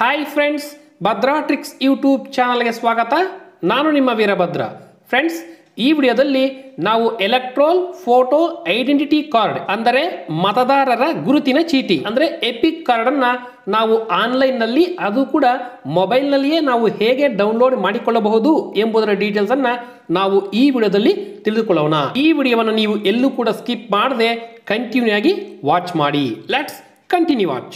hi friends Bhadra tricks YouTube ಚಾನಲ್ಗೆ ಸ್ವಾಗತ ನಾನು ನಿಮ್ಮ ವೀರಭದ್ರ ಫ್ರೆಂಡ್ಸ್ ಈ ವಿಡಿಯೋದಲ್ಲಿ ನಾವು ಎಲೆಕ್ಟ್ರೋಲ್ ಫೋಟೋ ಐಡೆಂಟಿಟಿ ಕಾರ್ಡ್ ಅಂದರೆ ಮತದಾರರ ಗುರುತಿನ ಚೀಟಿ ಅಂದರೆ ಎಪಿಕ್ ಕಾರ್ಡ್ ಅನ್ನ ನಾವು ಆನ್ಲೈನ್ ನಲ್ಲಿ ಅದು ಕೂಡ ಮೊಬೈಲ್ ನಲ್ಲಿಯೇ ನಾವು ಹೇಗೆ ಡೌನ್ಲೋಡ್ ಮಾಡಿಕೊಳ್ಳಬಹುದು ಎಂಬುದರ ಡೀಟೇಲ್ಸ್ ಅನ್ನ ನಾವು ಈ ವಿಡಿಯೋದಲ್ಲಿ ತಿಳಿದುಕೊಳ್ಳೋಣ ಈ ವಿಡಿಯೋವನ್ನು ನೀವು ಎಲ್ಲೂ ಕೂಡ ಸ್ಕಿಪ್ ಮಾಡದೆ ಕಂಟಿನ್ಯೂ ಆಗಿ ವಾಚ್ ಮಾಡಿ ಲೆಟ್ಸ್ ಕಂಟಿನ್ಯೂ ವಾಚ್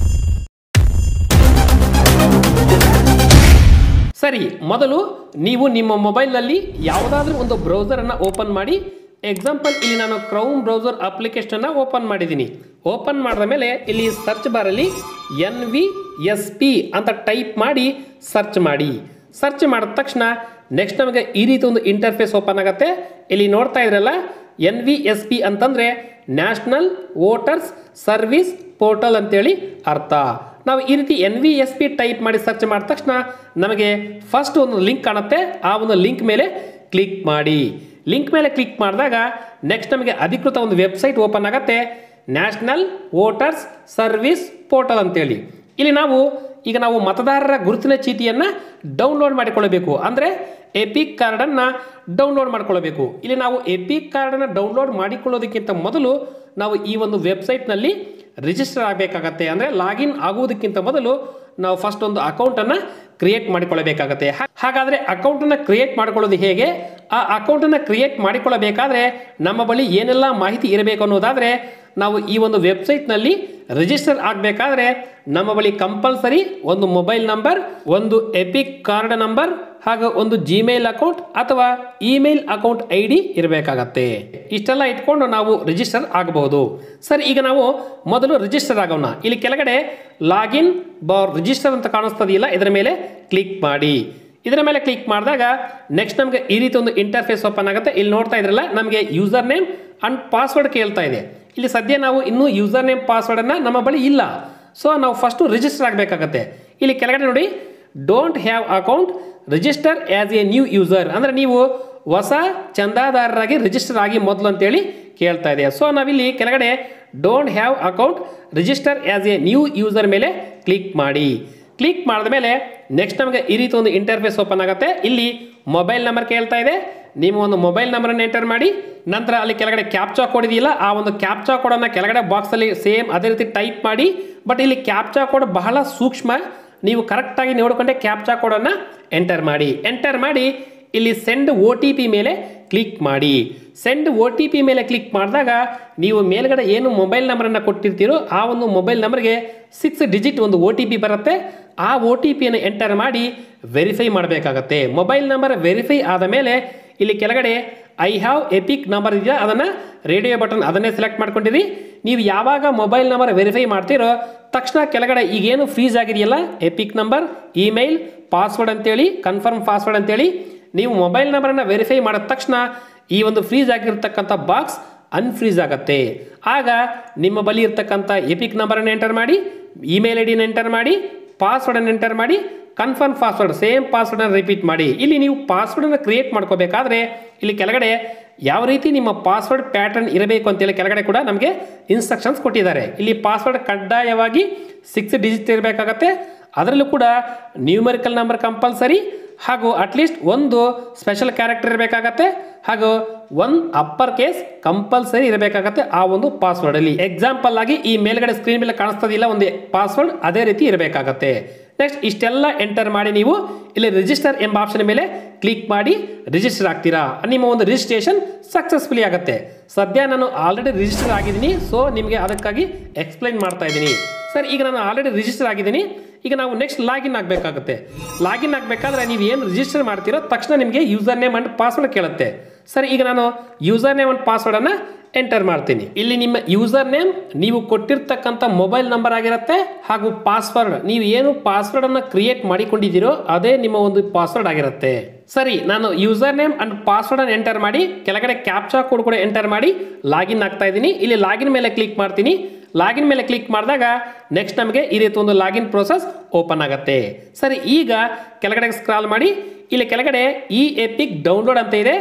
ಸರಿ ಮೊದಲು ನೀವು ನಿಮ್ಮ ಮೊಬೈಲ್ನಲ್ಲಿ ಯಾವುದಾದ್ರೂ ಒಂದು ಬ್ರೌಸರನ್ನು ಓಪನ್ ಮಾಡಿ ಎಕ್ಸಾಂಪಲ್ ಇಲ್ಲಿ ನಾನು ಕ್ರೌಮ್ ಬ್ರೌಸರ್ ಅಪ್ಲಿಕೇಶನ್ನ ಓಪನ್ ಮಾಡಿದ್ದೀನಿ ಓಪನ್ ಮಾಡಿದ ಮೇಲೆ ಇಲ್ಲಿ ಸರ್ಚ್ ಬಾರಲ್ಲಿ ಎನ್ ವಿ ಎಸ್ ಪಿ ಅಂತ ಟೈಪ್ ಮಾಡಿ ಸರ್ಚ್ ಮಾಡಿ ಸರ್ಚ್ ಮಾಡಿದ ತಕ್ಷಣ ನೆಕ್ಸ್ಟ್ ನಮಗೆ ಈ ರೀತಿ ಒಂದು ಇಂಟರ್ಫೇಸ್ ಓಪನ್ ಆಗುತ್ತೆ ಇಲ್ಲಿ ನೋಡ್ತಾ ಇದ್ರಲ್ಲ ಎನ್ ವಿ ಎಸ್ ಪಿ ಅಂತಂದರೆ ನ್ಯಾಷನಲ್ ವೋಟರ್ಸ್ ಸರ್ವಿಸ್ ಪೋರ್ಟಲ್ ಅಂತೇಳಿ ಅರ್ಥ ನಾವು ಈ ರೀತಿ N V S P type ಮಾಡಿ ಸರ್ಚ್ ಮಾಡಿದ ತಕ್ಷಣ ನಮಗೆ ಫಸ್ಟ್ ಒಂದು ಲಿಂಕ್ ಕಾಣುತ್ತೆ ಆ ಒಂದು ಲಿಂಕ್ ಮೇಲೆ ಕ್ಲಿಕ್ ಮಾಡಿ ಲಿಂಕ್ ಮೇಲೆ ಕ್ಲಿಕ್ ಮಾಡಿದಾಗ ನೆಕ್ಸ್ಟ್ ನಮಗೆ ಅಧಿಕೃತ ಒಂದು ವೆಬ್ಸೈಟ್ ಓಪನ್ ಆಗುತ್ತೆ ನ್ಯಾಷನಲ್ ವೋಟರ್ಸ್ ಸರ್ವಿಸ್ ಪೋರ್ಟಲ್ ಅಂತೇಳಿ ಇಲ್ಲಿ ನಾವು ಈಗ ನಾವು ಮತದಾರರ ಗುರುತಿನ ಚೀಟಿಯನ್ನು ಡೌನ್ಲೋಡ್ ಮಾಡಿಕೊಳ್ಳಬೇಕು ಅಂದರೆ ಎಪಿಕ್ ಕಾರ್ಡನ್ನು ಡೌನ್ಲೋಡ್ ಮಾಡಿಕೊಳ್ಳಬೇಕು ಇಲ್ಲಿ ನಾವು ಎಪಿಕ್ ಕಾರ್ಡನ್ನು ಡೌನ್ಲೋಡ್ ಮಾಡಿಕೊಳ್ಳೋದಕ್ಕಿಂತ ಮೊದಲು ನಾವು ಈ ಒಂದು ವೆಬ್ಸೈಟ್ನಲ್ಲಿ ರಿಜಿಸ್ಟರ್ ಆಗಬೇಕಾಗತ್ತೆ ಅಂದರೆ ಲಾಗಿನ್ ಆಗುವುದಕ್ಕಿಂತ ಮೊದಲು ನಾವು ಫಸ್ಟ್ ಒಂದು ಅಕೌಂಟನ್ನು ಕ್ರಿಯೇಟ್ ಮಾಡಿಕೊಳ್ಳಬೇಕಾಗತ್ತೆ ಹಾ- ಹಾಗಾದರೆ ಅಕೌಂಟನ್ನು ಕ್ರಿಯೇಟ್ ಮಾಡಿಕೊಳ್ಳೋದು ಹೇಗೆ ಆ ಅಕೌಂಟನ್ನು ಕ್ರಿಯೇಟ್ ಮಾಡಿಕೊಳ್ಳಬೇಕಾದ್ರೆ ನಮ್ಮ ಬಳಿ ಏನೆಲ್ಲ ಮಾಹಿತಿ ಇರಬೇಕು ಅನ್ನೋದಾದರೆ ನಾವು ಈ ಒಂದು ವೆಬ್ಸೈಟ್ನಲ್ಲಿ ರಿಜಿಸ್ಟರ್ ಆಗಬೇಕಾದ್ರೆ ನಮ್ಮ ಬಳಿ ಕಂಪಲ್ಸರಿ ಒಂದು ಮೊಬೈಲ್ ನಂಬರ್ ಒಂದು ಎಪಿಕ್ ಕಾರ್ಡ್ ನಂಬರ್ ಹಾಗೂ ಒಂದು ಜಿಮೇಲ್ ಅಕೌಂಟ್ ಅಥವಾ ಇಮೇಲ್ ಅಕೌಂಟ್ ಐ ಡಿ ಇರಬೇಕಾಗತ್ತೆ ಇಷ್ಟೆಲ್ಲ ಇಟ್ಕೊಂಡು ನಾವು ರಿಜಿಸ್ಟರ್ ಆಗಬಹುದು ಸರಿ ಈಗ ನಾವು ಮೊದಲು ರಿಜಿಸ್ಟರ್ ಆಗೋಣ ಇಲ್ಲಿ ಕೆಳಗಡೆ ಲಾಗಿನ್ ಬಾರ್ ರಿಜಿಸ್ಟರ್ ಅಂತ ಕಾಣಿಸ್ತದೆಯಲ್ಲ ಇದರ ಮೇಲೆ ಕ್ಲಿಕ್ ಮಾಡಿ ಇದರ ಮೇಲೆ ಕ್ಲಿಕ್ ಮಾಡಿದಾಗ ನೆಕ್ಸ್ಟ್ ನಮಗೆ ಈ ರೀತಿ ಒಂದು ಇಂಟರ್ಫೇಸ್ ಓಪನ್ ಆಗುತ್ತೆ ಇಲ್ಲಿ ನೋಡ್ತಾ ಇದ್ರಲ್ಲ ನಮಗೆ ಯೂಸರ್ ನೇಮ್ ಅಂಡ್ ಪಾಸ್ವರ್ಡ್ ಕೇಳ್ತಾ ಇದೆ ಇಲ್ಲಿ ಸದ್ಯ ನಾವು ಇನ್ನೂ ಯೂಸರ್ ನೇಮ್ ಪಾಸ್ವರ್ಡನ್ನು ನಮ್ಮ ಬಳಿ ಇಲ್ಲ ಸೊ ನಾವು ಫಸ್ಟು ರಿಜಿಸ್ಟರ್ ಆಗಬೇಕಾಗತ್ತೆ ಇಲ್ಲಿ ಕೆಳಗಡೆ ನೋಡಿ don't have account register as a new user ಅಂದರೆ ನೀವು ಹೊಸ ಚಂದಾದಾರರಾಗಿ ರಿಜಿಸ್ಟರ್ ಆಗಿ ಮೊದಲು ಅಂತೇಳಿ ಕೇಳ್ತಾ ಇದೆ ಸೊ ನಾವಿಲ್ಲಿ ಕೆಳಗಡೆ don't have account register as a new user ಮೇಲೆ ಕ್ಲಿಕ್ ಮಾಡಿ ಕ್ಲಿಕ್ ಮಾಡಿದ ಮೇಲೆ ನೆಕ್ಸ್ಟ್ ನಮಗೆ ಈ ರೀತಿ ಒಂದು ಇಂಟರ್ಫೇಸ್ ಓಪನ್ ಆಗುತ್ತೆ ಇಲ್ಲಿ ಮೊಬೈಲ್ ನಂಬರ್ ಕೇಳ್ತಾ ಇದೆ ನೀವು ಒಂದು ಮೊಬೈಲ್ ನಂಬರನ್ನು ಎಂಟರ್ ಮಾಡಿ ನಂತರ ಅಲ್ಲಿ ಕೆಳಗಡೆ ಕ್ಯಾಪ್ಚಾ ಕೋಡ್ ಇದೆಯಲ್ಲ ಆ ಒಂದು ಕ್ಯಾಪ್ಚಾ ಕೋಡನ್ನು ಕೆಳಗಡೆ ಬಾಕ್ಸಲ್ಲಿ ಸೇಮ್ ಅದೇ ರೀತಿ ಟೈಪ್ ಮಾಡಿ ಬಟ್ ಇಲ್ಲಿ ಕ್ಯಾಪ್ಚಾ ಕೋಡ್ ಬಹಳ ಸೂಕ್ಷ್ಮ ನೀವು ಕರೆಕ್ಟಾಗಿ ನೋಡಿಕೊಂಡೆ ಕ್ಯಾಪ್ಚಾ ಕೋಡನ್ನು ಎಂಟರ್ ಮಾಡಿ ಎಂಟರ್ ಮಾಡಿ ಇಲ್ಲಿ ಸೆಂಡ್ ಒ ಟಿ ಪಿ ಮೇಲೆ ಕ್ಲಿಕ್ ಮಾಡಿ ಸೆಂಡ್ ಒ ಟಿ ಪಿ ಮೇಲೆ ಕ್ಲಿಕ್ ಮಾಡಿದಾಗ ನೀವು ಮೇಲ್ಗಡೆ ಏನು ಮೊಬೈಲ್ ನಂಬರನ್ನು ಕೊಟ್ಟಿರ್ತೀರೋ ಆ ಒಂದು ಮೊಬೈಲ್ ನಂಬರ್ಗೆ ಸಿಕ್ಸ್ ಡಿಜಿಟ್ ಒಂದು ಒ ಟಿ ಪಿ ಬರುತ್ತೆ ಆ ಒ ಟಿ ಪಿಯನ್ನು ಎಂಟರ್ ಮಾಡಿ ವೆರಿಫೈ ಮಾಡಬೇಕಾಗತ್ತೆ ಮೊಬೈಲ್ ನಂಬರ್ ವೆರಿಫೈ ಆದ ಮೇಲೆ ಇಲ್ಲಿ ಕೆಳಗಡೆ ಐ ಹ್ಯಾವ್ ಎಪಿಕ್ ನಂಬರ್ ಇದೆಯಾ ಅದನ್ನು ರೇಡಿಯೋ ಬಟನ್ ಅದನ್ನೇ ಸೆಲೆಕ್ಟ್ ಮಾಡ್ಕೊಂಡಿರಿ ನೀವು ಯಾವಾಗ ಮೊಬೈಲ್ ನಂಬರ್ ವೆರಿಫೈ ಮಾಡ್ತೀರೋ ತಕ್ಷಣ ಕೆಳಗಡೆ ಈಗೇನು ಫ್ರೀಸ್ ಆಗಿದೆಯಲ್ಲ ಎಪಿಕ್ ನಂಬರ್ ಇಮೇಲ್ ಪಾಸ್ವರ್ಡ್ ಅಂತೇಳಿ ಕನ್ಫರ್ಮ್ ಪಾಸ್ವರ್ಡ್ ಅಂತೇಳಿ ನೀವು ಮೊಬೈಲ್ ನಂಬರನ್ನು ವೆರಿಫೈ ಮಾಡಿದ ತಕ್ಷಣ ಈ ಒಂದು ಫ್ರೀಸ್ ಆಗಿರ್ತಕ್ಕಂಥ ಬಾಕ್ಸ್ ಅನ್ಫ್ರೀಸ್ ಆಗುತ್ತೆ ಆಗ ನಿಮ್ಮ ಬಳಿ ಇರ್ತಕ್ಕಂಥ ಎಪಿಕ್ ನಂಬರನ್ನು ಎಂಟರ್ ಮಾಡಿ ಇಮೇಲ್ ಐ ಡಿನ ಎಂಟರ್ ಮಾಡಿ ಪಾಸ್ವರ್ಡನ್ನು ಎಂಟರ್ ಮಾಡಿ ಕನ್ಫರ್ಮ್ ಪಾಸ್ವರ್ಡ್ ಸೇಮ್ ಪಾಸ್ವರ್ಡನ್ನು ರಿಪೀಟ್ ಮಾಡಿ ಇಲ್ಲಿ ನೀವು ಪಾಸ್ವರ್ಡನ್ನು ಕ್ರಿಯೇಟ್ ಮಾಡ್ಕೋಬೇಕಾದ್ರೆ ಇಲ್ಲಿ ಕೆಳಗಡೆ ಯಾವ ರೀತಿ ನಿಮ್ಮ ಪಾಸ್ವರ್ಡ್ ಪ್ಯಾಟರ್ನ್ ಇರಬೇಕು ಅಂತೇಳಿ ಕೆಳಗಡೆ ಕೂಡ ನಮಗೆ ಇನ್ಸ್ಟ್ರಕ್ಷನ್ಸ್ ಕೊಟ್ಟಿದ್ದಾರೆ ಇಲ್ಲಿ ಪಾಸ್ವರ್ಡ್ ಕಡ್ಡಾಯವಾಗಿ ಸಿಕ್ಸ್ ಡಿಜಿಟ್ ಇರಬೇಕಾಗತ್ತೆ ಅದರಲ್ಲೂ ಕೂಡ ನ್ಯೂಮರಿಕಲ್ ನಂಬರ್ ಕಂಪಲ್ಸರಿ ಹಾಗೂ ಅಟ್ಲೀಸ್ಟ್ ಒಂದು ಸ್ಪೆಷಲ್ ಕ್ಯಾರೆಕ್ಟರ್ ಇರಬೇಕಾಗತ್ತೆ ಹಾಗೂ ಒನ್ ಅಪ್ಪರ್ ಕೇಸ್ ಕಂಪಲ್ಸರಿ ಇರಬೇಕಾಗತ್ತೆ ಆ ಒಂದು ಪಾಸ್ವರ್ಡ್ ಅಲ್ಲಿ ಎಕ್ಸಾಂಪಲ್ ಆಗಿ ಈ ಮೇಲ್ಗಡೆ ಸ್ಕ್ರೀನ್ ಮೇಲೆ ಕಾಣಿಸ್ತದಿಲ್ಲ ಒಂದು ಪಾಸ್ವರ್ಡ್ ಅದೇ ರೀತಿ ಇರಬೇಕಾಗತ್ತೆ ನೆಕ್ಸ್ಟ್ ಇಷ್ಟೆಲ್ಲ ಎಂಟರ್ ಮಾಡಿ ನೀವು ಇಲ್ಲಿ ರಿಜಿಸ್ಟರ್ ಎಂಬ ಆಪ್ಷನ್ ಮೇಲೆ ಕ್ಲಿಕ್ ಮಾಡಿ ರಿಜಿಸ್ಟರ್ ಆಗ್ತೀರಾ ನಿಮ್ಮ ಒಂದು ರಿಜಿಸ್ಟ್ರೇಷನ್ ಸಕ್ಸಸ್ಫುಲಿ ಆಗುತ್ತೆ ಸದ್ಯ ನಾನು ಆಲ್ರೆಡಿ ರಿಜಿಸ್ಟರ್ ಆಗಿದ್ದೀನಿ ಸೊ ನಿಮಗೆ ಅದಕ್ಕಾಗಿ ಎಕ್ಸ್ಪ್ಲೈನ್ ಮಾಡ್ತಾ ಇದ್ದೀನಿ ಸರ್ ಈಗ ನಾನು ಆಲ್ರೆಡಿ ರಿಜಿಸ್ಟರ್ ಆಗಿದ್ದೀನಿ ಈಗ ನಾವು ನೆಕ್ಸ್ಟ್ ಲಾಗಿನ್ ಆಗಬೇಕಾಗುತ್ತೆ ಲಾಗಿನ್ ಆಗಬೇಕಾದ್ರೆ ನೀವು ಏನು ರಿಜಿಸ್ಟರ್ ಮಾಡ್ತೀರೋ ತಕ್ಷಣ ನಿಮಗೆ ಯೂಸರ್ ನೇಮ್ ಅಂಡ್ ಪಾಸ್ವರ್ಡ್ ಕೇಳುತ್ತೆ ಸರ್ ಈಗ ನಾನು ಯೂಸರ್ ನೇಮ್ ಅಂಡ್ ಪಾಸ್ವರ್ಡನ್ನು ಎಂಟರ್ ಮಾಡ್ತೀನಿ ಇಲ್ಲಿ ನಿಮ್ಮ ಯೂಸರ್ ನೇಮ್ ನೀವು ಕೊಟ್ಟಿರ್ತಕ್ಕಂಥ ಮೊಬೈಲ್ ನಂಬರ್ ಆಗಿರುತ್ತೆ ಹಾಗೂ ಪಾಸ್ವರ್ಡ್ ನೀವು ಏನು ಪಾಸ್ವರ್ಡ್ ಅನ್ನ ಕ್ರಿಯೇಟ್ ಮಾಡಿಕೊಂಡಿದ್ದೀರೋ ಅದೇ ನಿಮ್ಮ ಒಂದು ಪಾಸ್ವರ್ಡ್ ಆಗಿರುತ್ತೆ ಸರಿ ನಾನು ಯೂಸರ್ ನೇಮ್ ಅಂಡ್ ಪಾಸ್ವರ್ಡ್ ಅನ್ನು ಎಂಟರ್ ಮಾಡಿ ಕೆಳಗಡೆ ಕ್ಯಾಪ್ಚಾ ಕೋಡ್ ಕೂಡ ಎಂಟರ್ ಮಾಡಿ ಲಾಗಿನ್ ಆಗ್ತಾ ಇದ್ದೀನಿ ಇಲ್ಲಿ ಲಾಗಿನ್ ಮೇಲೆ ಕ್ಲಿಕ್ ಮಾಡ್ತೀನಿ ಲಾಗಿನ್ ಮೇಲೆ ಕ್ಲಿಕ್ ಮಾಡಿದಾಗ ನೆಕ್ಸ್ಟ್ ನಮಗೆ ಈ ರೀತಿ ಒಂದು ಲಾಗಿನ್ ಪ್ರೋಸೆಸ್ ಓಪನ್ ಆಗುತ್ತೆ ಸರಿ ಈಗ ಕೆಳಗಡೆ ಸ್ಕ್ರಾಲ್ ಮಾಡಿ ಇಲ್ಲಿ ಕೆಳಗಡೆ ಈ ಎಪಿಕ್ ಡೌನ್ಲೋಡ್ ಅಂತ ಇದೆ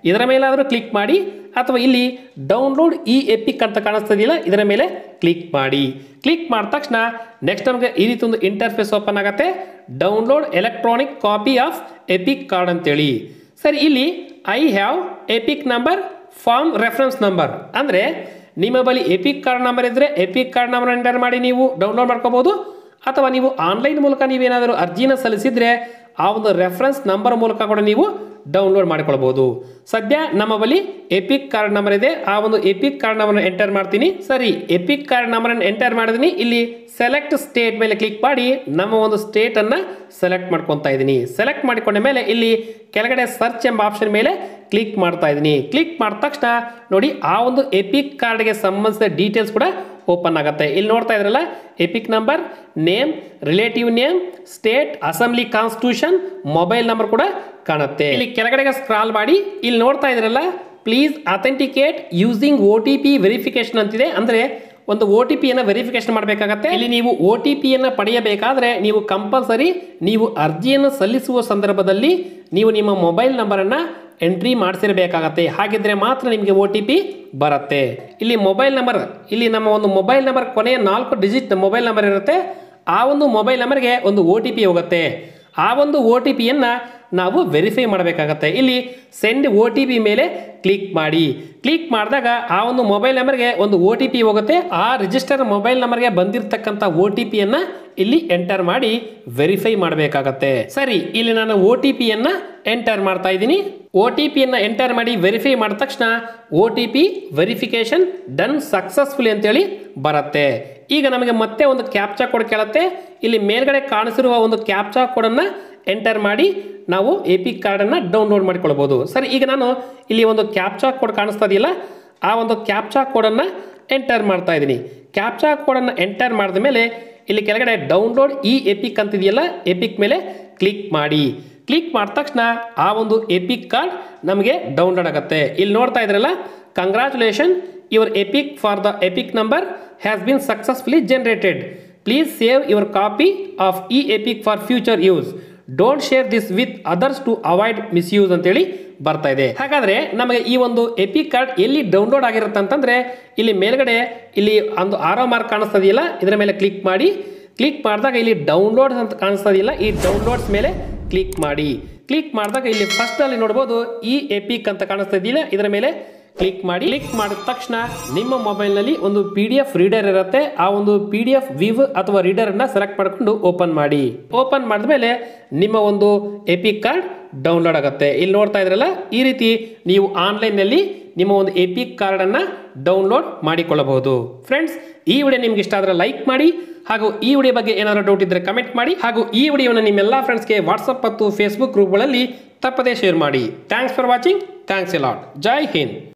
ಇದರ ಮೇಲಾದರೂ ಕ್ಲಿಕ್ ಮಾಡಿ ಅಥವಾ ಇಲ್ಲಿ ಡೌನ್ಲೋಡ್ ಇ ಎಪಿಕ್ ಅಂತ ಕಾಣಿಸ್ತದೆಯಲ್ಲ ಇದರ ಮೇಲೆ ಕ್ಲಿಕ್ ಮಾಡಿ ಕ್ಲಿಕ್ ಮಾಡಿದ ತಕ್ಷಣ ನೆಕ್ಸ್ಟ್ ನಮಗೆ ಈ ರೀತಿ ಒಂದು ಇಂಟರ್ಫೇಸ್ ಓಪನ್ ಆಗುತ್ತೆ download electronic copy of EPIC card ಅಂತೇಳಿ ಸರಿ ಇಲ್ಲಿ I have EPIC number form reference number ಅಂದರೆ ನಿಮ್ಮ ಬಳಿ ಎಪಿಕ್ ಕಾರ್ಡ್ ನಂಬರ್ ಇದ್ದರೆ ಎಪಿಕ್ ಕಾರ್ಡ್ ನಂಬರ್ ಎಂಟರ್ ಮಾಡಿ ನೀವು ಡೌನ್ಲೋಡ್ ಮಾಡ್ಕೋಬೋದು ಅಥವಾ ನೀವು ಆನ್ಲೈನ್ ಮೂಲಕ ನೀವೇನಾದರೂ ಅರ್ಜಿನ ಸಲ್ಲಿಸಿದರೆ ಆ ಒಂದು ರೆಫರೆನ್ಸ್ ನಂಬರ್ ಮೂಲಕ ಕೂಡ ನೀವು ಡೌನ್ಲೋಡ್ ಮಾಡ್ಕೊಳ್ಬೋದು ಸದ್ಯ ನಮ್ಮ ಬಳಿ ಎಪಿಕ್ ಕಾರ್ಡ್ ನಂಬರ್ ಇದೆ ಆ ಒಂದು ಎಪಿಕ್ ಕಾರ್ಡ್ ನಂಬರ್ ಎಂಟರ್ ಮಾಡ್ತೀನಿ ಸರಿ ಎಪಿಕ್ ಕಾರ್ಡ್ ನಂಬರ್ ಎಂಟರ್ ಮಾಡಿದೀನಿ ಇಲ್ಲಿ ಸೆಲೆಕ್ಟ್ ಸ್ಟೇಟ್ ಮೇಲೆ ಕ್ಲಿಕ್ ಮಾಡಿ ನಮ್ಮ ಒಂದು ಸ್ಟೇಟ್ ಅನ್ನ ಸೆಲೆಕ್ಟ್ ಮಾಡ್ಕೊತಾ ಇದ್ದೀನಿ ಸೆಲೆಕ್ಟ್ ಮಾಡಿಕೊಂಡ ಮೇಲೆ ಇಲ್ಲಿ ಕೆಳಗಡೆ ಸರ್ಚ್ ಎಂಬ ಆಪ್ಷನ್ ಮೇಲೆ ಕ್ಲಿಕ್ ಮಾಡ್ತಾ ಇದ್ದೀನಿ ಕ್ಲಿಕ್ ಮಾಡಿದ ತಕ್ಷಣ ನೋಡಿ ಆ ಒಂದು ಎಪಿಕ್ ಕಾರ್ಡ್ಗೆ ಸಂಬಂಧಿಸಿದ ಡೀಟೇಲ್ಸ್ ಕೂಡ ಓಪನ್ ಆಗುತ್ತೆ ಇಲ್ಲಿ ನೋಡ್ತಾ ಇದ್ರಲ್ಲ EPIC number name relative name state assembly constitution mobile number ಕೂಡ ಕಾಣುತ್ತೆ ಇಲ್ಲಿ ಕೆಳಗಡೆಗೆ ಸ್ಕ್ರಾಲ್ ಮಾಡಿ ಇಲ್ಲಿ ನೋಡ್ತಾ ಇದ್ರಲ್ಲ please authenticate using O T P verification ಅಂತಿದೆ ಅಂದರೆ ಒಂದು ಒ ಟಿ ಪಿಯನ್ನು ವೆರಿಫಿಕೇಶನ್ ಮಾಡಬೇಕಾಗತ್ತೆ ಇಲ್ಲಿ ನೀವು ಒ ಟಿ ಪಿಯನ್ನು ಪಡೆಯಬೇಕಾದ್ರೆ ನೀವು ಕಂಪಲ್ಸರಿ ನೀವು ಅರ್ಜಿಯನ್ನು ಸಲ್ಲಿಸುವ ಸಂದರ್ಭದಲ್ಲಿ ನೀವು ನಿಮ್ಮ ಮೊಬೈಲ್ ನಂಬರನ್ನು ಎಂಟ್ರಿ ಮಾಡಿಸಿರಬೇಕಾಗತ್ತೆ ಹಾಗಿದ್ರೆ ಮಾತ್ರ ನಿಮಗೆ ಒ ಟಿ ಪಿ ಬರುತ್ತೆ ಇಲ್ಲಿ ಮೊಬೈಲ್ ನಂಬರ್ ಇಲ್ಲಿ ನಮ್ಮ ಒಂದು ಮೊಬೈಲ್ ನಂಬರ್ ಕೊನೆಯ ನಾಲ್ಕು ಡಿಜಿಟ್ ಮೊಬೈಲ್ ನಂಬರ್ ಇರುತ್ತೆ ಆ ಒಂದು ಮೊಬೈಲ್ ನಂಬರ್ಗೆ ಒಂದು ಒ ಟಿ ಪಿ ಹೋಗುತ್ತೆ ಆ ಒಂದು ಒ ಟಿ ಪಿಯನ್ನು ನಾವು ವೆರಿಫೈ ಮಾಡಬೇಕಾಗತ್ತೆ ಇಲ್ಲಿ ಸೆಂಡ್ ಒ ಟಿ ಪಿ ಮೇಲೆ ಕ್ಲಿಕ್ ಮಾಡಿ ಕ್ಲಿಕ್ ಮಾಡಿದಾಗ ಆ ಒಂದು ಮೊಬೈಲ್ ನಂಬರ್ಗೆ ಒಂದು ಒ ಟಿ ಪಿ ಹೋಗುತ್ತೆ ಆ ರಿಜಿಸ್ಟರ್ ಮೊಬೈಲ್ ನಂಬರ್ಗೆ ಬಂದಿರತಕ್ಕಂಥ ಒ ಟಿ ಪಿಯನ್ನು ಇಲ್ಲಿ ಎಂಟರ್ ಮಾಡಿ ವೆರಿಫೈ ಮಾಡಬೇಕಾಗತ್ತೆ ಸರಿ ಇಲ್ಲಿ ನಾನು ಒ ಟಿ ಪಿಯನ್ನು ಎಂಟರ್ ಮಾಡ್ತಾ ಇದ್ದೀನಿ ಒ ಟಿ ಪಿಯನ್ನು ಎಂಟರ್ ಮಾಡಿ ವೆರಿಫೈ ಮಾಡಿದ ತಕ್ಷಣ O T P verification done successfully ಅಂತೇಳಿ ಬರುತ್ತೆ ಈಗ ನಮಗೆ ಮತ್ತೆ ಒಂದು ಕ್ಯಾಪ್ಚಾ ಕೋಡ್ ಕೇಳುತ್ತೆ ಇಲ್ಲಿ ಮೇಲ್ಗಡೆ ಕಾಣಿಸಿರುವ ಒಂದು ಕ್ಯಾಪ್ಚಾ ಕೋಡನ್ನು ಎಂಟರ್ ಮಾಡಿ ನಾವು ಎ ಪಿ ಕಾರ್ಡನ್ನು ಡೌನ್ಲೋಡ್ ಮಾಡಿಕೊಳ್ಬೋದು ಸರಿ ಈಗ ನಾನು ಇಲ್ಲಿ ಒಂದು ಕ್ಯಾಪ್ಚಾ ಕೋಡ್ ಕಾಣಿಸ್ತಾ ಇದೆಯಲ್ಲ ಆ ಒಂದು ಕ್ಯಾಪ್ಚಾ ಕೋಡನ್ನು ಎಂಟರ್ ಮಾಡ್ತಾ ಇದ್ದೀನಿ ಕ್ಯಾಪ್ಚಾ ಕೋಡನ್ನು ಎಂಟರ್ ಮಾಡಿದ ಮೇಲೆ ಇಲ್ಲಿ ಕೆಳಗಡೆ ಡೌನ್ಲೋಡ್ ಈ ಎಪಿಕ್ ಅಂತಿದೆಯಲ್ಲ ಎಪಿಕ್ ಮೇಲೆ ಕ್ಲಿಕ್ ಮಾಡಿ ಕ್ಲಿಕ್ ಮಾಡಿದ ತಕ್ಷಣ ಆ ಒಂದು ಎಪಿಕ್ ಕಾರ್ಡ್ ನಮಗೆ ಡೌನ್ಲೋಡ್ ಆಗುತ್ತೆ ಇಲ್ಲಿ ನೋಡ್ತಾ ಇದ್ರಲ್ಲ congratulation your EPIC for the EPIC number has been successfully generated please save your copy of E EPIC for future use don't share this with others to avoid misuse ಅಂತೇಳಿ ಬರ್ತಾ ಇದೆ ಹಾಗಾದ್ರೆ ನಮಗೆ ಈ ಒಂದು ಎಪಿಕ್ ಕಾರ್ಡ್ ಎಲ್ಲಿ download ಆಗಿರುತ್ತೆ ಅಂತಂದ್ರೆ ಇಲ್ಲಿ ಮೇಲ್ಗಡೆ ಇಲ್ಲಿ ಒಂದು ಆರೋ ಮಾರ್ಕ್ ಕಾಣಿಸ್ತದೆಯಲ್ಲ ಇದರ ಮೇಲೆ ಕ್ಲಿಕ್ ಮಾಡಿ ಕ್ಲಿಕ್ ಮಾಡಿದಾಗ ಇಲ್ಲಿ ಡೌನ್ಲೋಡ್ಸ್ ಅಂತ ಕಾಣಿಸ್ತದೆಯಲ್ಲ ಈ ಡೌನ್ಲೋಡ್ಸ್ ಮೇಲೆ ಕ್ಲಿಕ್ ಮಾಡಿ ಕ್ಲಿಕ್ ಮಾಡಿದಾಗ ಇಲ್ಲಿ ಫಸ್ಟ್ ಅಲ್ಲಿ ನೋಡ್ಬೋದು ಈ ಎಪಿಕ್ ಅಂತ ಕಾಣಿಸ್ತಾ ಇದೆಯಲ್ಲ ಇದರ ಮೇಲೆ ಕ್ಲಿಕ್ ಮಾಡಿ ಕ್ಲಿಕ್ ಮಾಡಿದ ತಕ್ಷಣ ನಿಮ್ಮ ಮೊಬೈಲ್ನಲ್ಲಿ ಒಂದು ಪಿ ಡಿ ಎಫ್ ರೀಡರ್ ಇರುತ್ತೆ ಆ ಒಂದು ಪಿ ಡಿ ಎಫ್ ವಿವ್ ಅಥವಾ ರೀಡರ್ ಅನ್ನ ಸೆಲೆಕ್ಟ್ ಮಾಡಿಕೊಂಡು ಓಪನ್ ಮಾಡಿ ಓಪನ್ ಮಾಡಿದ್ಮೇಲೆ ನಿಮ್ಮ ಒಂದು ಎಪಿಕ್ ಕಾರ್ಡ್ ಡೌನ್ಲೋಡ್ ಆಗುತ್ತೆ ಇಲ್ಲಿ ನೋಡ್ತಾ ಇದ್ರಲ್ಲ ಈ ರೀತಿ ನೀವು ಆನ್ಲೈನ್ನಲ್ಲಿ ನಿಮ್ಮ ಒಂದು ಎಪಿಕ್ ಕಾರ್ಡನ್ನು ಡೌನ್ಲೋಡ್ ಮಾಡಿಕೊಳ್ಳಬಹುದು ಫ್ರೆಂಡ್ಸ್ ಈ ವಿಡಿಯೋ ನಿಮ್ಗೆ ಇಷ್ಟ ಆದರೆ ಲೈಕ್ ಮಾಡಿ ಹಾಗೂ ಈ ವಿಡಿಯೋ ಬಗ್ಗೆ ಏನಾದರೂ ಡೌಟ್ ಇದ್ದರೆ ಕಮೆಂಟ್ ಮಾಡಿ ಹಾಗೂ ಈ ವಿಡಿಯೋನ ನಿಮ್ಮೆಲ್ಲ ಫ್ರೆಂಡ್ಸ್ಗೆ ವಾಟ್ಸಪ್ ಮತ್ತು ಫೇಸ್ಬುಕ್ ಗ್ರೂಪ್ಗಳಲ್ಲಿ ತಪ್ಪದೇ ಶೇರ್ ಮಾಡಿ thanks for watching thanks a lot ಜೈ ಹಿಂದ್